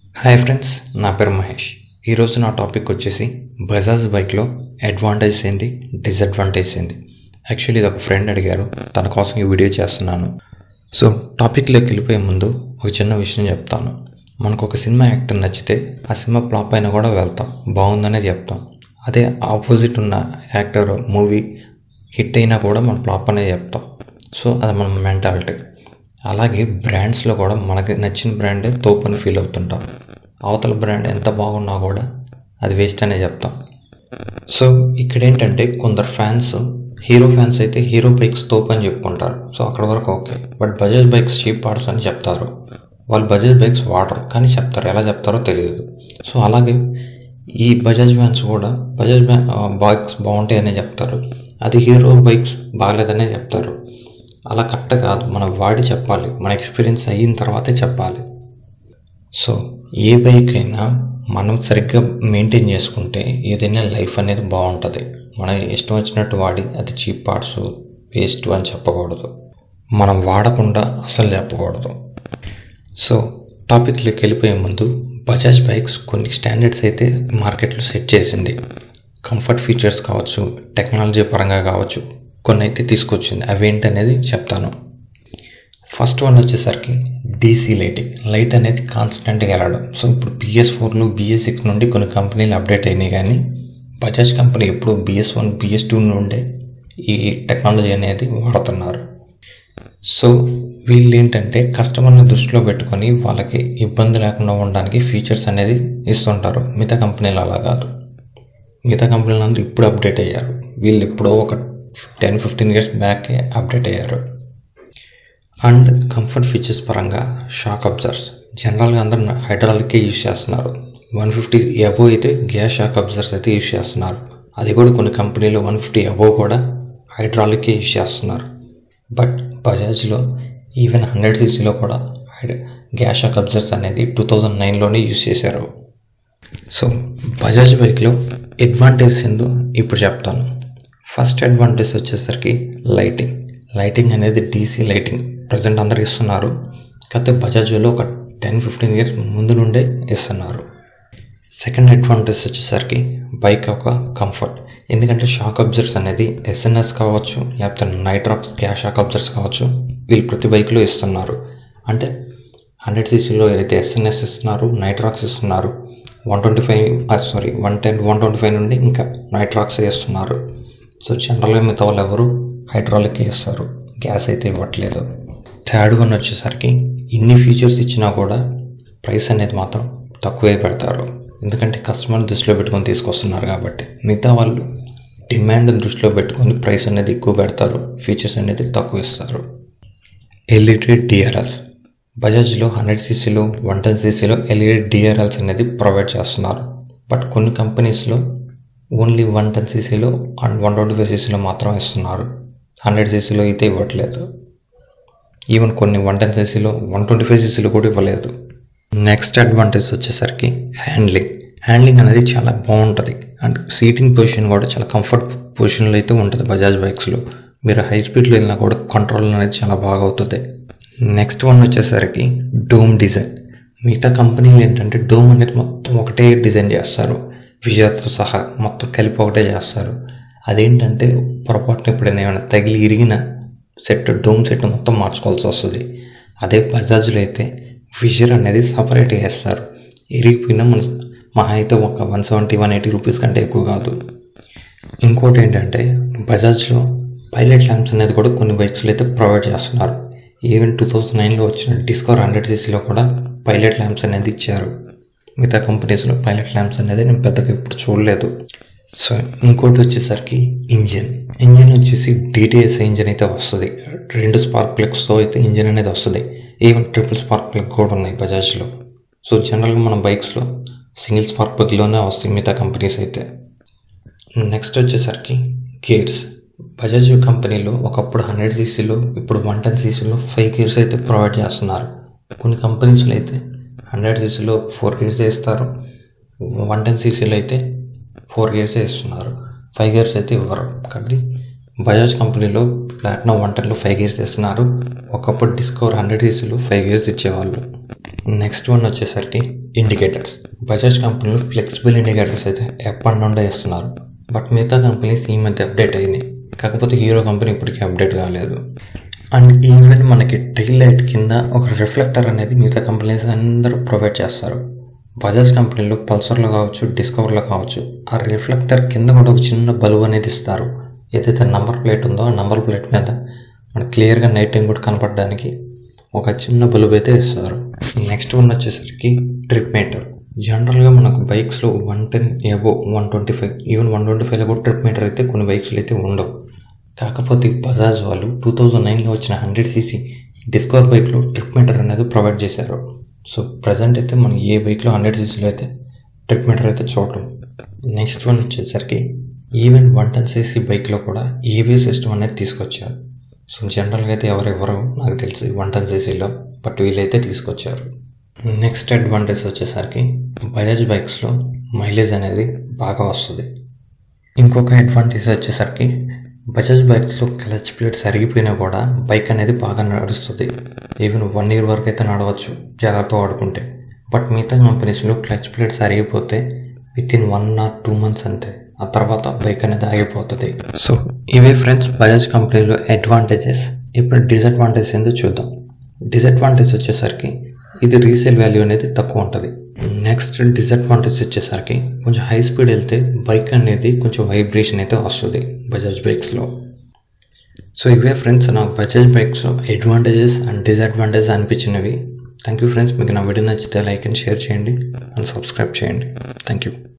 hi friends నా పేరు మహేష్ ఈరోజు నా టాపిక్ వచ్చేసి బజాజ్ బైక్లో అడ్వాంటేజ్ ఏంది డిసడ్వాంటేజ్ ఏంది యాక్చువల్లీ ఇది ఒక ఫ్రెండ్ అడిగారు తన కోసం ఈ వీడియో చేస్తున్నాను సో టాపిక్లోకి వెళ్ళిపోయే ముందు ఒక చిన్న విషయం చెప్తాను మనకు ఒక సినిమా యాక్టర్ నచ్చితే ఆ సినిమా ఫ్లాప్ అయినా కూడా వెళ్తాం బాగుందనే చెప్తాం అదే ఆపోజిట్ ఉన్న యాక్టర్ మూవీ హిట్ అయినా కూడా మనం ఫ్లాప్ అనే చెప్తాం సో అది మన మెంటాలిటీ అలాగే బ్రాండ్స్లో కూడా మనకి నచ్చిన బ్రాండే తోపని ఫీల్ అవుతుంటాం అవతల బ్రాండ్ ఎంత బాగున్నా కూడా అది వేస్ట్ అనే చెప్తాం సో ఇక్కడ ఏంటంటే కొందరు ఫ్యాన్స్ హీరో ఫ్యాన్స్ అయితే హీరో బైక్స్ తోపు అని చెప్పుకుంటారు సో అక్కడ వరకు okay but Bajaj bikes cheap parts అని చెప్తారు వాళ్ళు బజాజ్ బైక్స్ వాడరు కానీ చెప్తారు ఎలా చెప్తారో తెలియదు సో అలాగే ఈ బజాజ్ ఫ్యాన్స్ కూడా బజాజ్ బైక్స్ బాగుంటాయనే చెప్తారు అది హీరో బైక్స్ బాగాలేదనే చెప్తారు అలా కరెక్ట్ కాదు మనం వాడి చెప్పాలి మన ఎక్స్పీరియన్స్ అయిన తర్వాతే చెప్పాలి సో ఏ బైక్ అయినా మనం సరిగ్గా మెయింటైన్ చేసుకుంటే ఏదైనా లైఫ్ అనేది బాగుంటుంది మన ఇష్టం వచ్చినట్టు వాడి అది చీప్ పార్ట్స్ వేస్ట్ అని చెప్పకూడదు మనం వాడకుండా అసలు చెప్పకూడదు సో టాపిక్లోకి వెళ్ళిపోయే ముందు బజాజ్ బైక్స్ కొన్ని స్టాండర్డ్స్ అయితే మార్కెట్లో సెట్ చేసింది కంఫర్ట్ ఫీచర్స్ కావచ్చు టెక్నాలజీ పరంగా కావచ్చు కొన్ని అయితే తీసుకొచ్చింది అవి ఏంటనేది చెప్తాను ఫస్ట్ వన్ వచ్చేసరికి డీసీ లైటింగ్ లైట్ అనేది కాన్స్టెంట్గా వెళ్ళడం సో ఇప్పుడు బిఎస్ ఫోర్లు బిఎస్ సిక్స్ నుండి కొన్ని కంపెనీలు అప్డేట్ అయినాయి కానీ బజాజ్ కంపెనీ ఎప్పుడు బిఎస్ వన్ బిఎస్ టూ నుండే ఈ టెక్నాలజీ అనేది వాడుతున్నారు సో వీళ్ళు ఏంటంటే కస్టమర్ని దృష్టిలో పెట్టుకొని వాళ్ళకి ఇబ్బంది లేకుండా ఉండడానికి ఫీచర్స్ అనేది ఇస్తుంటారు మిగతా కంపెనీలు అలా కాదు మిగతా కంపెనీలు అందరూ ఇప్పుడు అప్డేట్ అయ్యారు వీళ్ళు ఎప్పుడో ఒక టెన్ ఫిఫ్టీన్ ఇయర్స్ బ్యాకే అప్డేట్ అయ్యారు అండ్ కంఫర్ట్ ఫీచర్స్ పరంగా షాక్ అబ్జర్స్ జనరల్గా అందరూ హైడ్రాలికే యూజ్ చేస్తున్నారు వన్ ఫిఫ్టీ అబో అయితే గ్యాస్ షాక్ అబ్జర్స్ అయితే యూజ్ చేస్తున్నారు అది కూడా కొన్ని కంపెనీలు వన్ ఫిఫ్టీ అబో కూడా హైడ్రాలికే యూజ్ చేస్తున్నారు బట్ బజాజ్లో ఈవెన్ హండ్రెడ్ సీసీలో కూడా గ్యాస్ షాక్ అబ్జర్స్ అనేది టూ థౌజండ్ నైన్లోనే యూజ్ చేశారు సో బజాజ్ బైక్లో అడ్వాంటేజ్ ఏందో ఇప్పుడు చెప్తాను ఫస్ట్ అడ్వాంటేజ్ వచ్చేసరికి లైటింగ్ లైటింగ్ అనేది డీసీ లైటింగ్ ప్రజెంట్ అందరు ఇస్తున్నారు కాకపోతే బజాజ్లో ఒక టెన్ ఫిఫ్టీన్ ఇయర్స్ ముందు నుండే ఇస్తున్నారు సెకండ్ అడ్వాంటేజ్ వచ్చేసరికి బైక్ ఒక కంఫర్ట్ ఎందుకంటే షాక్ అబ్జర్స్ అనేది ఎస్ఎన్ఎస్ కావచ్చు లేకపోతే నైట్రాక్స్ గ్యాస్ షాక్ అబ్జర్స్ కావచ్చు వీళ్ళు ప్రతి బైక్లో ఇస్తున్నారు అంటే హండ్రెడ్ సీసీలో అయితే ఎస్ఎన్ఎస్ ఇస్తున్నారు నైట్రాక్స్ ఇస్తున్నారు one twenty five sorry one ten one twenty five నుండి ఇంకా నైట్రాక్స్ ఇస్తున్నారు సో జనరల్గా మిగతా వాళ్ళు ఎవరు హైడ్రాలిక్ ఇస్తారు గ్యాస్ అయితే ఇవ్వట్లేదు థర్డ్ వన్ వచ్చేసరికి ఇన్ని ఫీచర్స్ ఇచ్చినా కూడా ప్రైస్ అనేది మాత్రం తక్కువే పెడతారు ఎందుకంటే కస్టమర్ దృష్టిలో పెట్టుకొని తీసుకొస్తున్నారు కాబట్టి మిగతా వాళ్ళు డిమాండ్ దృష్టిలో పెట్టుకొని ప్రైస్ అనేది ఎక్కువ పెడతారు ఫీచర్స్ అనేది తక్కువ ఇస్తారు ఎల్ఈడి డిఆర్ఎల్స్ బజాజ్లో హండ్రెడ్ సీసీలో వన్ టెన్ సీసీలో ఎల్ఈడి డిఆర్ఎల్స్ అనేది ప్రొవైడ్ చేస్తున్నారు బట్ కొన్ని కంపెనీస్లో ఓన్లీ వన్ టెన్ సీసీలో అండ్ వన్ ట్వంటీ ఫైవ్ సీసీలో మాత్రం ఇస్తున్నారు హండ్రెడ్ సీసీలో అయితే ఇవ్వట్లేదు ఈవెన్ కొన్ని వన్ టెన్ సీసీలో వన్ ట్వంటీ ఫైవ్ సీసీలో కూడా ఇవ్వలేదు నెక్స్ట్ అడ్వాంటేజ్ వచ్చేసరికి హ్యాండ్లింగ్ హ్యాండ్లింగ్ అనేది చాలా బాగుంటుంది అండ్ సీటింగ్ పొజిషన్ కూడా చాలా కంఫర్ట్ పొజిషన్లో అయితే ఉంటుంది బజాజ్ బైక్స్లో మీరు హై స్పీడ్లో వెళ్ళినా కూడా కంట్రోల్ అనేది చాలా బాగా అవుతుంది నెక్స్ట్ వన్ వచ్చేసరికి డోమ్ డిజైన్ మిగతా కంపెనీలు ఏంటంటే డోమ్ అనేది మొత్తం ఒకటే డిజైన్ చేస్తారు విజయతో సహా మొత్తం కలిపి ఒకటే చేస్తారు అదేంటంటే పొరపాటున ఎప్పుడైనా ఏమైనా తగిలి ఇరిగిన సెట్ డోమ్ సెట్ మొత్తం మార్చుకోవాల్సి వస్తుంది అదే బజాజ్లో అయితే విజర్ అనేది సపరేట్గా వేస్తారు ఇరిగిపోయినా మన మహా అయితే ఒక one seventy one eighty rupees కంటే ఎక్కువ కాదు ఇంకోటి ఏంటంటే బజాజ్లో పైలట్ ల్యాంప్స్ అనేది కూడా కొన్ని బైక్స్లో అయితే ప్రొవైడ్ చేస్తున్నారు ఈవెన్ టూ థౌజండ్ నైన్లో వచ్చిన డిస్కవర్ హండ్రెడ్ సీసీలో కూడా పైలట్ ల్యాంప్స్ అనేది ఇచ్చారు మిగతా కంపెనీస్లో పైలట్ ల్యాంప్స్ అనేది నేను పెద్దగా ఇప్పుడు చూడలేదు సో ఇంకోటి వచ్చేసరికి ఇంజిన్ ఇంజిన్ వచ్చేసి డిటిఎస్ ఇంజిన్ అయితే వస్తుంది రెండు స్పార్క్ ప్లగ్స్తో అయితే ఇంజిన్ అనేది వస్తుంది ఈవెన్ ట్రిపుల్ స్పార్క్ ప్లగ్ కూడా ఉన్నాయి బజాజ్లో సో జనరల్గా మన బైక్స్లో సింగిల్ స్పార్క్ ప్లగ్లోనే వస్తాయి మిగతా కంపెనీస్ అయితే నెక్స్ట్ వచ్చేసరికి గేర్స్ బజాజ్ కంపెనీలో ఒకప్పుడు హండ్రెడ్ సీసీలో ఇప్పుడు వన్ టెన్ సీసీలో ఫైవ్ గేర్స్ అయితే ప్రొవైడ్ చేస్తున్నారు కొన్ని కంపెనీస్లో అయితే హండ్రెడ్ సీసీలో ఫోర్ గేర్స్ ఇస్తారు వన్ టెన్ సీసీలో అయితే ఫోర్ గేర్స్ ఇస్తున్నారు ఫైవ్ గేర్స్ అయితే ఇవ్వరు కాబట్టి బజాజ్ కంపెనీలో ప్లాటినం వన్ టెన్లో ఫైవ్ గేర్స్ ఇస్తున్నారు ఒకప్పుడు డిస్కవర్ హండ్రెడ్ సీసీలో ఫైవ్ గేర్స్ ఇచ్చేవాళ్ళు నెక్స్ట్ వన్ వచ్చేసరికి ఇండికేటర్స్ బజాజ్ కంపెనీలో ఫ్లెక్సిబుల్ ఇండికేటర్స్ అయితే ఎప్పటి నుండో ఇస్తున్నారు బట్ మిగతా కంపెనీస్ ఈ మధ్య అప్డేట్ అయింది కాకపోతే హీరో కంపెనీ ఇప్పటికీ అప్డేట్ కాలేదు అండ్ ఈవెన్ మనకి టైల్ లైట్ కింద ఒక రిఫ్లెక్టర్ అనేది మిగతా కంపెనీస్ అందరూ ప్రొవైడ్ చేస్తారు బజాజ్ కంపెనీలో పల్సర్లో కావచ్చు డిస్కవర్లో కావచ్చు ఆ రిఫ్లెక్టర్ కింద కూడా ఒక చిన్న బల్బు అనేది ఇస్తారు ఏదైతే నంబర్ ప్లేట్ ఉందో ఆ నంబర్ ప్లేట్ మీద మనకి క్లియర్గా నైట్ టైం కూడా కనపడడానికి ఒక చిన్న బల్బు అయితే ఇస్తారు నెక్స్ట్ వన్ వచ్చేసరికి ట్రిప్ మీటర్ జనరల్గా మనకు బైక్స్లో one ten above one twenty five even one twenty ఫైవ్లో కూడా ట్రిప్ మీటర్ అయితే కొన్ని బైక్స్లో అయితే ఉండవు కాకపోతే బజాజ్ వాళ్ళు టూ థౌజండ్ నైన్లో వచ్చిన హండ్రెడ్ సీసీ డిస్కవర్ బైక్లో ట్రిప్ మీటర్ అనేది ప్రొవైడ్ చేశారు సో ప్రజెంట్ అయితే మనం ఏ బైక్లో హండ్రెడ్ సీసీలో అయితే ట్రిప్ మీటర్ అయితే చూడటం నెక్స్ట్ వన్ వచ్చేసరికి ఈవెన్ వన్ టెన్ సీసీ బైక్లో కూడా ఏబీ సిస్టమ్ అనేది తీసుకొచ్చారు సో జనరల్గా అయితే ఎవరెవరు నాకు తెలిసి వన్ టెన్ సీసీలో బట్ వీళ్ళైతే తీసుకొచ్చారు నెక్స్ట్ అడ్వాంటేజ్ వచ్చేసరికి బజాజ్ బైక్స్లో మైలేజ్ అనేది బాగా వస్తుంది ఇంకొక అడ్వాంటేజ్ వచ్చేసరికి బజాజ్ బైక్స్లో క్లచ్ ప్లేట్స్ అరిగిపోయినా కూడా బైక్ అనేది బాగా నడుస్తుంది ఈవెన్ వన్ ఇయర్ వరకు అయితే నడవచ్చు జాగ్రత్త వాడుకుంటే బట్ మిగతా కంపెనీస్లో క్లచ్ ప్లేట్స్ అరిగిపోతే within one or two months అంతే ఆ తర్వాత బైక్ అనేది ఆగిపోతుంది సో ఇవే ఫ్రెండ్స్ బజాజ్ కంపెనీలో అడ్వాంటేజెస్ ఇప్పుడు డిసడ్వాంటేజ్ ఏందో చూద్దాం డిసడ్వాంటేజ్ వచ్చేసరికి ఇది రీసేల్ వాల్యూ అనేది తక్కువ ఉంటుంది నెక్స్ట్ డిసడ్వాంటేజ్ వచ్చేసరికి కొంచెం హై స్పీడ్ వెళ్తే బైక్ అనేది కొంచెం వైబ్రేషన్ అయితే వస్తుంది బజాజ్ బైక్స్లో సో ఇవే ఫ్రెండ్స్ నాకు బజాజ్ బైక్స్లో అడ్వాంటేజెస్ అండ్ డిసడ్వాంటేజెస్ అనిపించినవి థ్యాంక్ యూ ఫ్రెండ్స్ మీకు నా వీడియో నచ్చితే లైక్ అండ్ షేర్ చేయండి అండ్ సబ్స్క్రైబ్ చేయండి థ్యాంక్ యూ